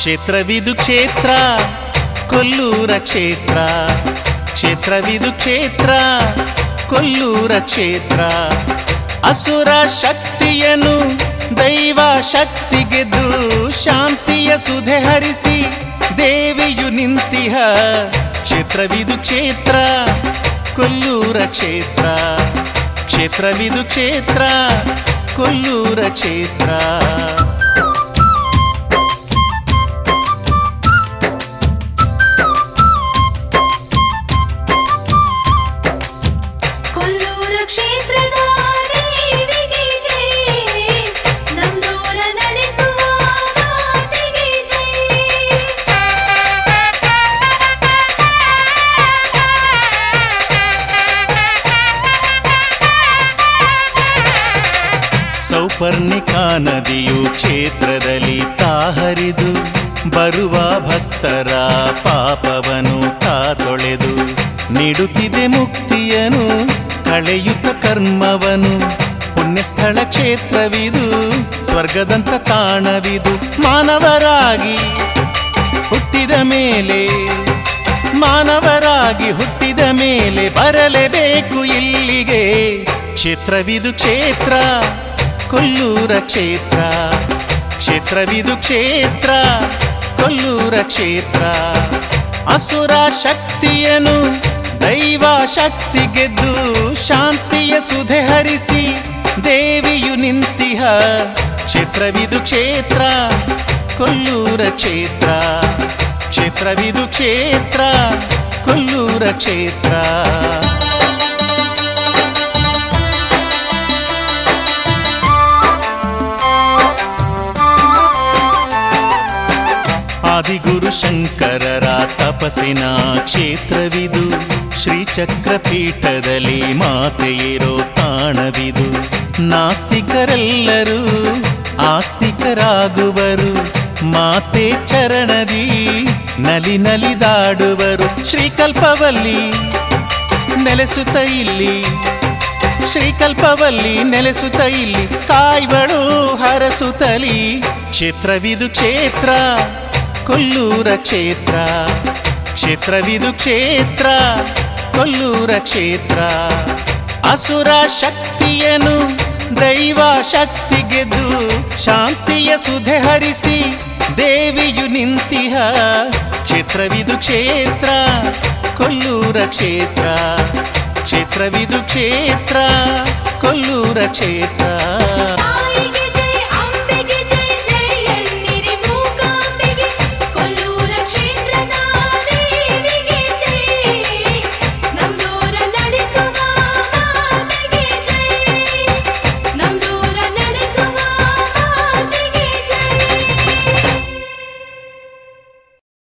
ಕ್ಷೇತ್ರವಿದು ಕ್ಷೇತ್ರ ಕೊಲ್ಲೂರ ಕ್ಷೇತ್ರ ಕ್ಷೇತ್ರವಿದು ಕ್ಷೇತ್ರ ಕೊಲ್ಲೂರ ಕ್ಷೇತ್ರ ಅಸುರ ಶಕ್ತಿಯನು ದೈವ ಶಕ್ತಿ ಗೆದ್ದು ಶಾಂತಿಯ ಸುಧೆ ಹರಿಸಿ ದೇವಿಯು ನಿಂತಿಹ ಕ್ಷೇತ್ರವಿದು ಕ್ಷೇತ್ರ ಕೊಲ್ಲೂರ ಕ್ಷೇತ್ರ ಕ್ಷೇತ್ರವಿದು ಕ್ಷೇತ್ರ ಕೊಲ್ಲೂರ ಕ್ಷೇತ್ರ ಕೊಲ್ಲೂರ ಕ್ಷೇತ್ರದ ದೇವಿಗೆ ಜೈ ನಮ್ದೂರ ನಡೆಸುವ ಮಾತೆಗೆ ಜೈ ಸೌಪರ್ಣಿಕಾ ನದಿಯು ಕ್ಷೇತ್ರದಲ್ಲಿ ತಾಹರಿದು ಬರುವ ಭಕ್ತರ ಪಾಪವನು ತಾ ತೊಳೆದು ನೀಡುತ್ತಿದೆ ಮುಕ್ತಿಯನು ಕಳೆಯುತ್ತ ಕರ್ಮವನು ಪುಣ್ಯಸ್ಥಳ ಕ್ಷೇತ್ರವಿದು ಸ್ವರ್ಗದಂತ ತಾಣವಿದು ಮಾನವರಾಗಿ ಹುಟ್ಟಿದ ಮೇಲೆ ಮಾನವರಾಗಿ ಹುಟ್ಟಿದ ಮೇಲೆ ಬರಲೇಬೇಕು ಇಲ್ಲಿಗೆ ಕ್ಷೇತ್ರವಿದು ಕ್ಷೇತ್ರ ಕೊಲ್ಲೂರ ಕ್ಷೇತ್ರ ಕ್ಷೇತ್ರವಿದು ಕ್ಷೇತ್ರ ಕೊಲ್ಲೂರ ಕ್ಷೇತ್ರ ಅಸುರ ಶಕ್ತಿಯನು ದೈವ ಶಕ್ತಿ ಗೆದ್ದು ಶಾಂತಿಯ ಸುಧೆ ಹರಿಸಿ ದೇವಿಯು ನಿಂತಿಹ ಕ್ಷೇತ್ರವಿದು ಕ್ಷೇತ್ರ ಕೊಲ್ಲೂರ ಕ್ಷೇತ್ರ ಕ್ಷೇತ್ರವಿದು ಕ್ಷೇತ್ರ ಕೊಲ್ಲೂರ ಕ್ಷೇತ್ರ ಆದಿಗುರು ಶಂಕರರ ತಪಸ್ಸಿನ ಕ್ಷೇತ್ರವಿದು ಶ್ರೀಚಕ್ರ ಪೀಠದಲ್ಲಿ ಮಾತೆಯಿರೋ ತಾಣವಿದು ನಾಸ್ತಿಕರೆಲ್ಲರೂ ಆಸ್ತಿಕರಾಗುವರು ಮಾತೆ ಚರಣದಿ ನಲಿ ನಲಿದಾಡುವರು ಶ್ರೀಕಲ್ಪವಲ್ಲಿ ನೆಲೆಸುತ್ತ ಇಲ್ಲಿ ಶ್ರೀಕಲ್ಪವಲ್ಲಿ ನೆಲೆಸುತ್ತ ಇಲ್ಲಿ ಕಾಯ್ಬಳು ಹರಸುತ್ತಲಿ ಕ್ಷೇತ್ರವಿದು ಕ್ಷೇತ್ರ ಕೊಲ್ಲೂರ ಕ್ಷೇತ್ರ ಕ್ಷೇತ್ರವಿದು ಕ್ಷೇತ್ರ ಕೊಲ್ಲೂರ ಕ್ಷೇತ್ರ ಅಸುರ ಶಕ್ತಿಯನು ದೈವ ಶಕ್ತಿ ಗೆದ್ದು ಶಾಂತಿಯ ಸುಧೆ ಹರಿಸಿ ದೇವಿಯು ನಿಂತಿಹ ಕ್ಷೇತ್ರವಿದು ಕ್ಷೇತ್ರ ಕೊಲ್ಲೂರ ಕ್ಷೇತ್ರ ಕ್ಷೇತ್ರವಿದು ಕ್ಷೇತ್ರ ಕೊಲ್ಲೂರ ಕ್ಷೇತ್ರ